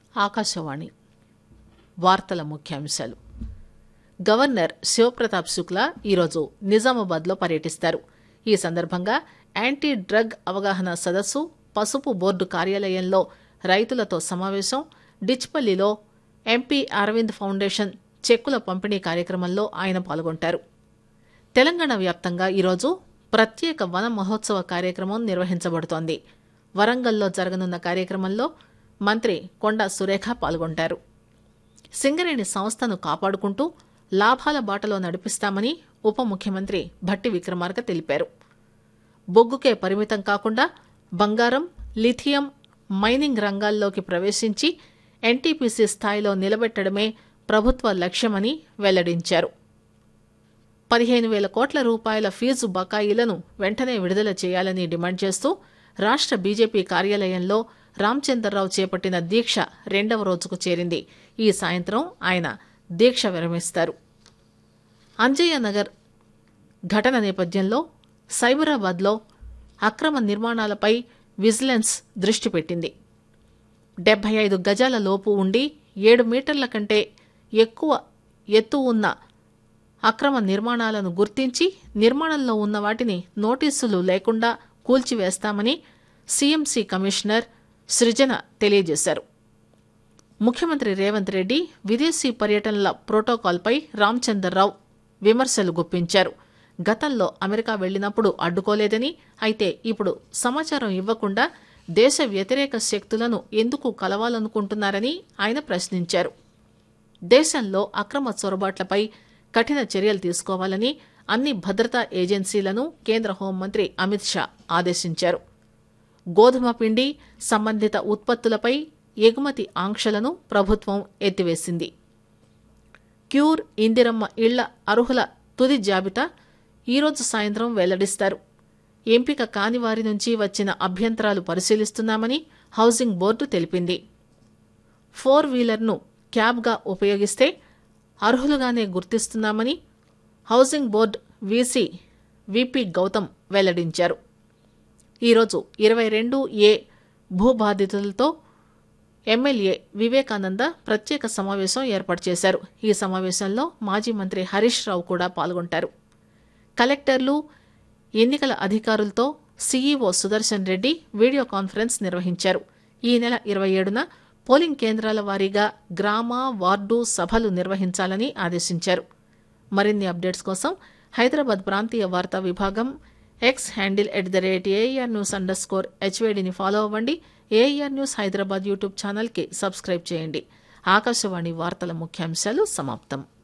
ఆకాశవాణి వార్తల ముఖ్యాంశాలు గవర్నర్ శివప్రతాప్ శుక్లా ఈరోజు నిజామాబాద్లో పర్యటిస్తారు ఈ సందర్భంగా యాంటీ డ్రగ్ అవగాహన సదస్సు పసుపు బోర్డు కార్యాలయంలో రైతులతో సమావేశం డిచ్పల్లిలో ఎంపీ అరవింద్ ఫౌండేషన్ చెక్కుల పంపిణీ కార్యక్రమంలో ఆయన పాల్గొంటారు తెలంగాణ వ్యాప్తంగా ఈరోజు ప్రత్యేక వన మహోత్సవ కార్యక్రమం నిర్వహించబడుతోంది వరంగల్లో జరగనున్న కార్యక్రమంలో మంత్రి కొండా సురేఖ పాల్గొంటారు సింగరేణి సంస్థను కాపాడుకుంటూ లాభాల బాటలో నడిపిస్తామని ఉప ముఖ్యమంత్రి భట్టి విక్రమార్క తెలిపారు బొగ్గుకే పరిమితం కాకుండా బంగారం లిథియం మైనింగ్ రంగాల్లోకి ప్రవేశించి ఎన్టీపీసీ స్థాయిలో నిలబెట్టడమే ప్రభుత్వ లక్ష్యమని వెల్లడించారు పదిహేను వేల కోట్ల రూపాయల ఫీజు బకాయిలను వెంటనే విడుదల చేయాలని డిమాండ్ చేస్తూ రాష్ట్ర బీజేపీ కార్యాలయంలో రామచంద్రరావు చేపట్టిన దీక్ష రెండవ రోజుకు చేరింది ఈ సాయంత్రం ఆయన దీక్ష విరమిస్తారు అంజయ్య నగర్ ఘటన నేపథ్యంలో సైబరాబాద్లో అక్రమ నిర్మాణాలపై విజిలెన్స్ దృష్టి పెట్టింది డెబ్బై ఐదు గజాల లోపు ఉండి ఏడు మీటర్ల కంటే ఎక్కువ ఎత్తు ఉన్న అక్రమ నిర్మాణాలను గుర్తించి నిర్మాణంలో ఉన్న వాటిని నోటీసులు లేకుండా కూల్చివేస్తామని సీఎంసీ కమిషనర్ సృజన తెలియజేశారు ముఖ్యమంత్రి రేవంత్ రెడ్డి విదేశీ పర్యటనల ప్రోటోకాల్పై రామచందర్రావు విమర్శలు గుప్పించారు గతంలో అమెరికా వెళ్లినప్పుడు అడ్డుకోలేదని అయితే ఇప్పుడు సమాచారం ఇవ్వకుండా దేశ వ్యతిరేక శక్తులను ఎందుకు కలవాలనుకుంటున్నారని ఆయన ప్రశ్నించారు దేశంలో అక్రమ చొరబాట్లపై కఠిన చర్యలు తీసుకోవాలని అన్ని భద్రతా ఏజెన్సీలను కేంద్ర హోంమంత్రి అమిత్ షా ఆదేశించారు గోధుమ పిండి సంబంధిత ఉత్పత్తులపై ఎగుమతి ఆంక్షలను ప్రభుత్వం ఎత్తివేసింది క్యూర్ ఇందిరమ్మ ఇళ్ల అర్హుల తుది జాబితా ఈరోజు సాయంత్రం వెల్లడిస్తారు ఎంపిక కాని వారి నుంచి వచ్చిన అభ్యంతరాలు పరిశీలిస్తున్నామని హౌసింగ్ బోర్డు తెలిపింది ఫోర్ వీలర్ను క్యాబ్గా ఉపయోగిస్తే అర్హులుగానే గుర్తిస్తున్నామని housing board VC VP Gautam వెల్లడించారు ఈరోజు ఇరవై రెండు ఏ భూబాధితులతో ఎమ్మెల్యే వివేకానంద ప్రత్యేక సమావేశం ఏర్పాటు చేశారు ఈ సమావేశంలో మాజీ మంత్రి హరీష్ రావు కూడా పాల్గొంటారు కలెక్టర్లు ఎన్నికల అధికారులతో CEO Sudarshan Reddy video conference నిర్వహించారు ఈ నెల ఇరవై ఏడున పోలింగ్ కేంద్రాల వారీగా గ్రామ వార్డు సభలు నిర్వహించాలని ఆదేశించారు మరిన్ని అప్డేట్స్ కోసం హైదరాబాద్ ప్రాంతీయ వార్తా విభాగం X handle at the rate AR news underscore హెచ్వేడిని ఫాలో అవ్వండి ఏఆర్ న్యూస్ హైదరాబాద్ యూట్యూబ్ ఛానల్కి సబ్స్క్రైబ్ చేయండి ఆకాశవాణి వార్తల ముఖ్యాంశాలు సమాప్తం